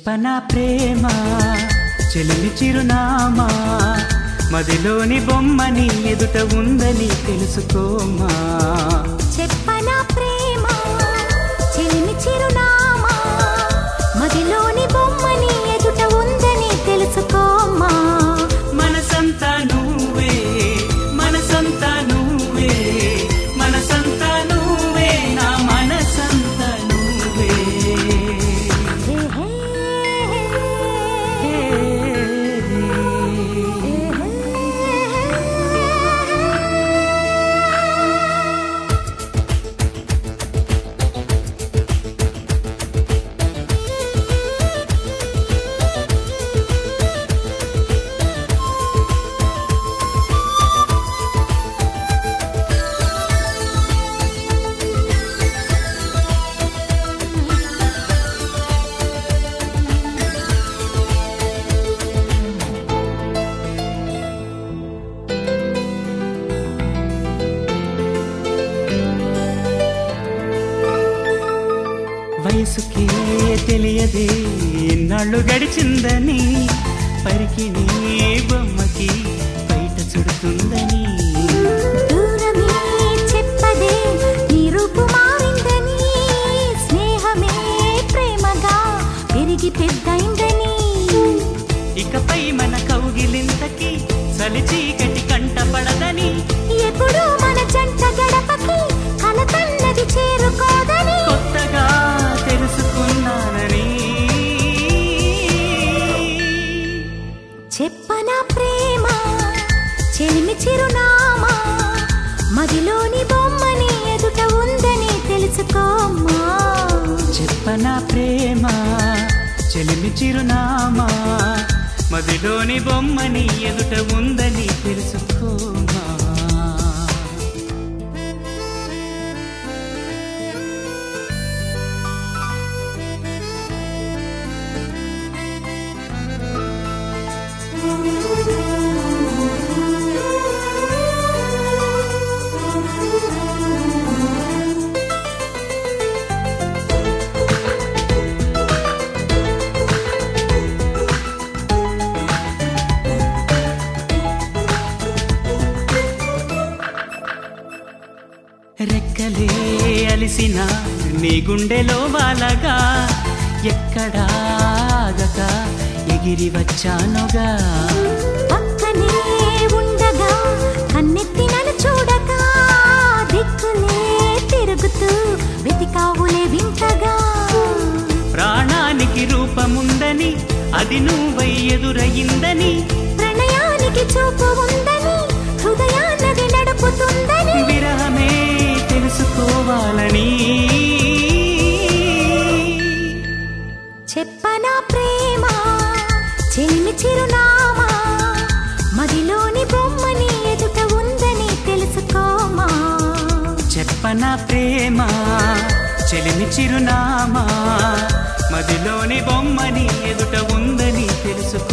చెప్పనా ప్రేమ చెలిమి చిరునామా మదిలోని బొమ్మని ఎదుట ఉందని తెలుసుకోమా చెప్పనా ప్రేమ చెలిమి చిరునామా మదిలోని బొమ్మని ఎదుట ఉందని తెలుసుకోమా మనసంతా నువ్వే మనసంతా నువ్వే మనసంతా నువ్వే నా మనసంతా నువ్వే హే హే వయసుకే తెలియదే ఎన్నాళ్ళు గడిచిందని పరికిణి బొమ్మకి బయట చుడుతుందని దూరమే చెప్పదే నీ రూపు మారిందని స్నేహమే ప్రేమగా పెరిగి పెద్దయిందని ఇకపై మన కౌగిలింతకి చలి చీకటి కంట పడదని ఎప్పుడు మన జంట గడపకి కలతన్నది చేరుకోదని కొత్తగా తెలుసుకున్నానని చెప్పనా ప్రేమ చెలిమి చిరునామా మదిలోని బొమ్మని ఎదుట ఉందని తెలుసుకోమ్మా చెప్పనా ప్రేమ చెలిమి చిరునామా మదిలోని బొమ్మని ఎదుట ఉందని తెలుసుకోమా రెక్కలే అలిసిన నీ గుండెలో వాలగా ఎక్కడాగక ఎగిరి వచ్చానుగా పక్కనే ఉండగా కన్నెత్తి నన్ను చూడగా దిక్కులే తిరుగుతూ వెతికావులే వింతగా ప్రాణానికి రూపముందని అది నువ్వై ఎదురయిందని ప్రణయానికి చూపు ఉందని హృదయాన్నది నడుపుతుందని విరహమే తెలుసుకోవాలని చెప్పనా ప్రేమ చెలిమి చిరునామా మదిలోని బొమ్మని ఎదుట ఉందని తెలుసుకోమా చెప్పన ప్రేమ చెలిమి చిరునామా మదిలోని బొమ్మని ఎదుట ఉందని తెలుసుకో